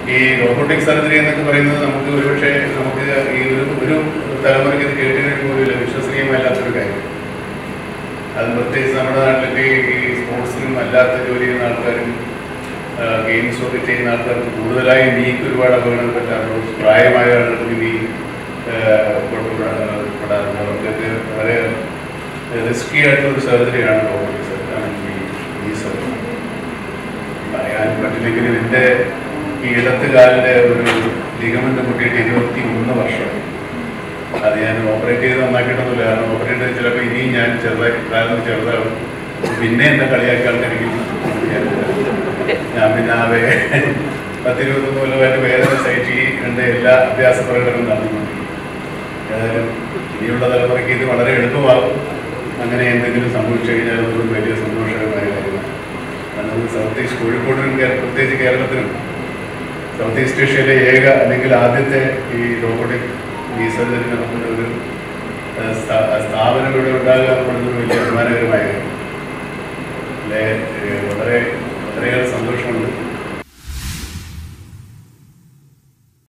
ഈ robotic surgery എന്നൊക്കെ പറയുന്നത് നമുക്ക് ഒരുപക്ഷെ നമുക്ക് ഈ ഒരു ഒരു തലമുറയ്ക്ക് ഇത് കേട്ട് കഴിയുമ്പോൾ ഒരു വിശ്വസനീയമല്ലാത്തൊരു കാര്യം അത് പ്രത്യേകിച്ച് നമ്മുടെ നാട്ടിലൊക്കെ ഈ സ്പോർട്സിനും അല്ലാത്ത ജോലി ചെയ്യുന്ന ആൾക്കാരും ഗെയിംസും ഒക്കെ ചെയ്യുന്ന ആൾക്കാർക്ക് കൂടുതലായി നീക്ക് ഒരുപാട് അപകടങ്ങൾ പറ്റാറുണ്ട് പ്രായമായ ആളുകൾക്ക് നീ പെടാറുണ്ട് അവർക്കൊക്കെ വളരെ റിസ്കി ആയിട്ടുള്ള ഒരു സർജറിയാണ് റോബോട്ടിക് സർജറി ഈ സർജറി പറയാൻ പറ്റില്ലെങ്കിലും എൻ്റെ ഈ ഇടത്ത് കാലിൻ്റെ ഒരു ലിഗമെന്റ് പൊട്ടിയിട്ട് ഇരുപത്തി മൂന്ന് വർഷം അത് ഞാൻ ഓപ്പറേറ്റ് ചെയ്ത് നന്നാക്കിയിട്ടൊന്നുമില്ല കാരണം ഓപ്പറേറ്റ് ചെയ്ത് ചിലപ്പോൾ ഇനിയും ഞാൻ ചെറുതായി പ്രായം ചെറുതാവും പിന്നെ എന്നെ കളിയാക്കി ആൾക്കാർക്ക് ഞാൻ പിന്നെ ആ വേ പത്തിരുപത്തൊന്ന് കൊല്ലമായിട്ട് വേദന സഹിച്ച് ഈ എൻ്റെ എല്ലാ അഭ്യാസ പ്രകടനവും നടന്നുകൊണ്ടിരിക്കും ഏതായാലും ഇനിയുള്ള തലമുറയ്ക്ക് ഇത് വളരെ എളുപ്പമാകും അങ്ങനെ എന്തെങ്കിലും സംഭവിച്ചു കഴിഞ്ഞാൽ അതൊരു വലിയ സന്തോഷകരമായ കാര്യമാണ് കാരണം സൗത്ത് ഈസ്റ്റ് കോഴിക്കോടിനും കേര- പ്രത്യേകിച്ച് കേരളത്തിനും സൗത്ത് ഈസ്റ്റ് ഏഷ്യയിലെ ഏക അല്ലെങ്കിൽ ആദ്യത്തെ ഈ റോബോട്ടിക് ഈ സർജറി നടക്കുന്ന ഒരു ഏഹ്, സ്ഥാ- സ്ഥാപനം ഇവിടെ ഉണ്ടാകുക എന്നുള്ളത് വലിയ അഭിമാനകരമായ കാര്യം അല്ലെ ഏഹ്, വളരെ വളരെയേറെ സന്തോഷമുണ്ട്